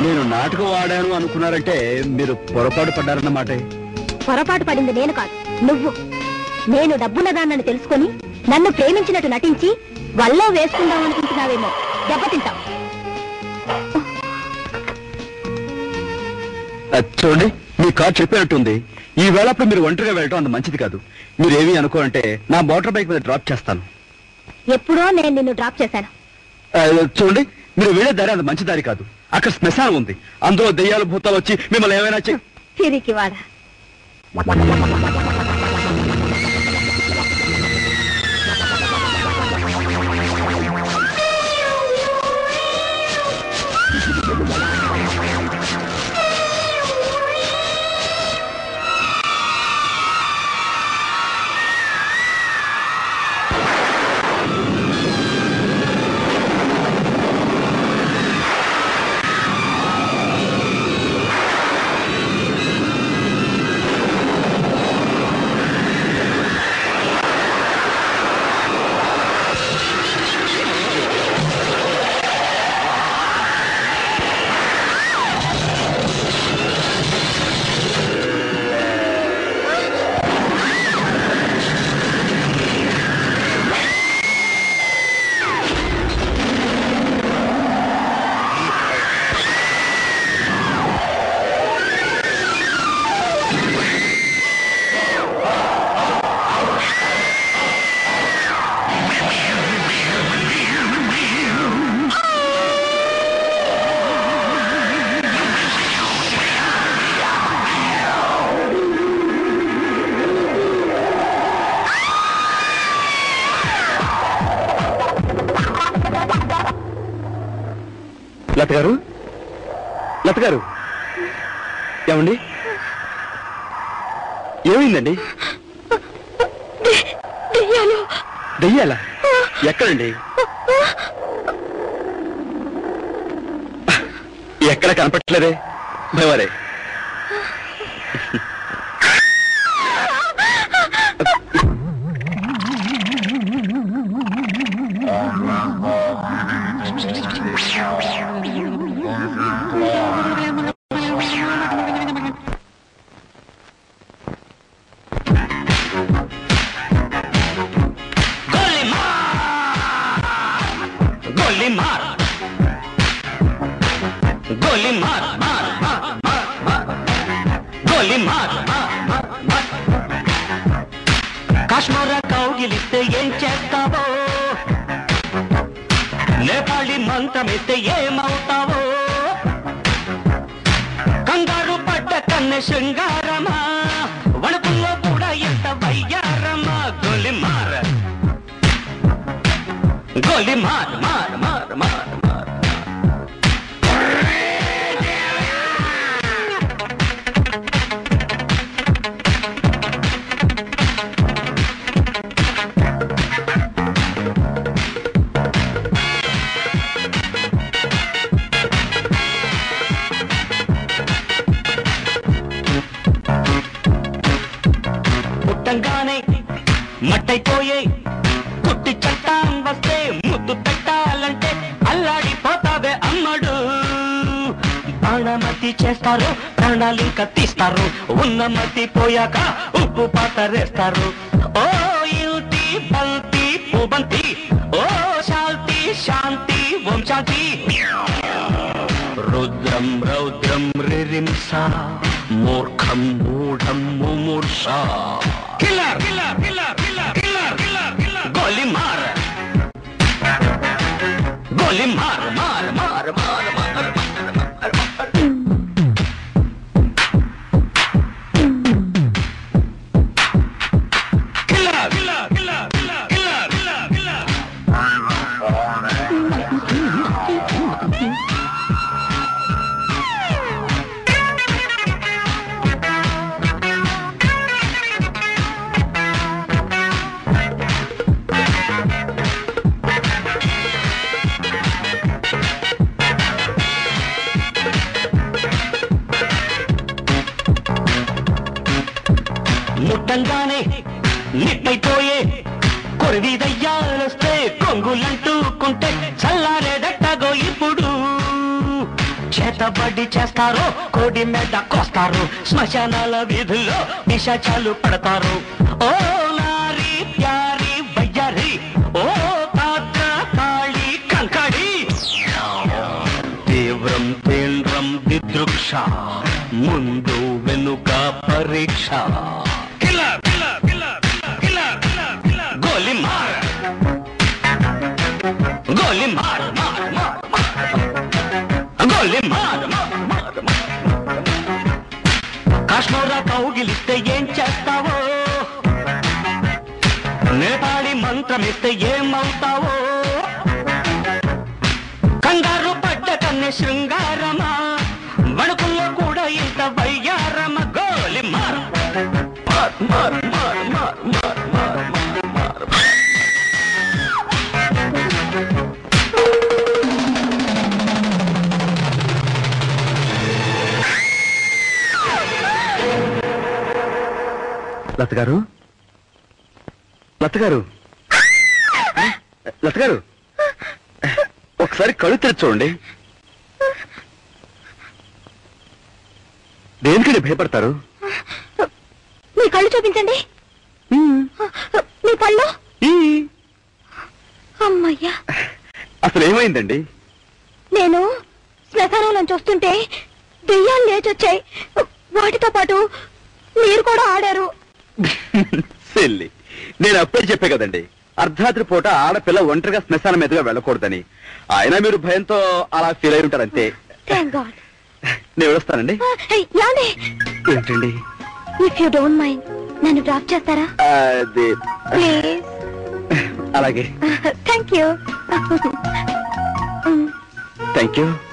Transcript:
నేను నాటకం ఆడాను అనుకున్నారంటే మీరు పొరపాటు పడ్డారన్నమాట పొరపాటు పడింది నేను కాదు నువ్వు నేను డబ్బున్నదాన్నని తెలుసుకొని నన్ను ప్రేమించినట్టు నటించి వల్లో వేసుకుందాం అనుకుంటున్నావేమో దెబ్బతింటావు అది చూడండి మీ కార్ చెప్పినట్టుంది ఈ వేళప్పుడు మీరు ఒంటరిగా వెళ్ళడం అంత మంచిది కాదు మీరు ఏమీ అనుకోరంటే నా మోటార్ బైక్ మీద డ్రాప్ చేస్తాను ఎప్పుడో నేను నిన్ను డ్రాప్ చేశాను ఆ, చూడండి మీరు వెళ్ళే దారి అంత మంచి దారి కాదు అక్కడ శ్మశానం ఉంది అందులో దెయ్యాలు భూతాలు వచ్చి మిమ్మల్ని ఏమైనా చే తిరిగి వాడ లత గారు లత గారు ఏమండి ఏమైందండి దెయ్యాలా ఎక్కడండి ఎక్కడ కనపట్లేదే భయవరే गोली मार गोली मार मार मार मार मार गोली मार मार मार मार కాశ్మీర కౌగిలిస్తే ఏం చేస్తావో నేపాళి మంత్రమిస్తే ఏమవుతావో కంగారు పడ్డ కన్నె శృంగారమా వణుకుల్లో కూడా ఎంత వయ్యారమ్మా గొలి మార గోలి మార్ మార్ మార్ మార్ మార్ పుట్టంగానే మట్టైపోయే పుట్టి చట్టాం వస్తే ముద్దు పెట్టాలంటే అల్లాడిపోతావే అమ్మడు బాణమతి చేస్తారు ప్రాణాలింక తీస్తారు ఉన్న మతి పోయాక ఉప్పు పాతరేస్తారు ఓ యుతి బంతి పుబంతి ఓ శాంతి శాంతి ఓం శాంతి రుద్రం రౌద్రం రిరింస మూర్ఖం మూఢం ముమూర్ష killer killer killer killer killer killer killer గోలి మార్ గోలి మార్ మార్ మార్ మార్ మార్ killer killer killer killer killer killer killer ముట్టంగానే నిప్పైపోయే కొరివి దయ్యాలొస్తే కొంగులంటూకుంటే చల్లారేదట్టగో ఇప్పుడు చేతబడి దాడి చేస్తారు కోడి మీద కోస్తారు శ్మశానాల వీధుల్లో నిశాచాలు పడతారు ఓ నారి ప్యారి వయ్యారి ఓ తాత కాళి కంకడి తీవ్రం తీవ్రం దిదృక్ష ముందు వెనుక పరీక్ష గోలి మార్ గోలి మార్ మార్ మార్ మార్. గోలి మార్ మార్ మార్ మార్. కాశ్మీరా కౌగిలిస్తే ఏం చేస్తావో నేపాళి మంత్రమిస్తే ఏమవుతావో కంగారు పడ్డ కన్నె శృంగారమా వణుకుల్లో కూడా ఇంత వయ్యారమ గోలి మార్ మార్ మార్ మార్ మార్ మార్ మార్ మార్ మార్ లత గారు లత గారు లత గారు ఒకసారి కళ్ళు తెరిచి చూడండి దేనికండి భయపడతారు మీ కళ్ళు చూపించండి మీ కళ్ళు ఈ, అమ్మయ్యా అసలు ఏమైందండి నేను శ్మశానంలోంచి వస్తుంటే దెయ్యాలు లేచొచ్చాయి వాటితో పాటు మీరు కూడా ఆడారు సెల్లి నేను అప్పుడే చెప్పే కదండి అర్ధరాత్రి పూట ఆడపిల్ల ఒంటరిగా శ్మశానం మీదుగా వెళ్ళకూడదని అయినా మీరు భయంతో అలా ఫీల్ అయి ఉంటారు అంతే థ్యాంక్ గాడ్ నేను వస్తానండి యాండి ఏంటండి ఇఫ్ యూ డోంట్ మైండ్ నన్ను డ్రాప్ చేస్తారా అది ప్లీజ్ అలాగే థ్యాంక్ యూ థ్యాంక్ యూ